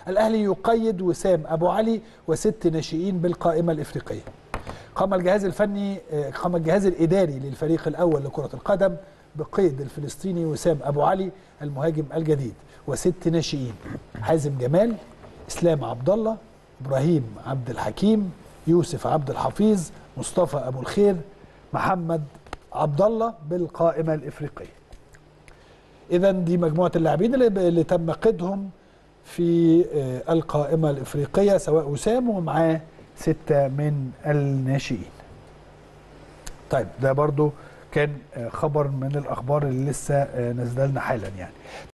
الاهلي يقيد وسام ابو علي وست ناشئين بالقائمه الافريقيه قام الجهاز الفني قام الجهاز الاداري للفريق الاول لكره القدم بقيد الفلسطيني وسام ابو علي المهاجم الجديد وست ناشئين حازم جمال اسلام عبد الله ابراهيم عبد الحكيم يوسف عبد الحفيظ مصطفى ابو الخير محمد عبد الله بالقائمه الافريقيه اذا دي مجموعه اللاعبين اللي, اللي تم قيدهم في القائمه الافريقيه سواء وسام ومعاه سته من الناشئين طيب ده برضو كان خبر من الاخبار اللي لسه نازله لنا حالا يعني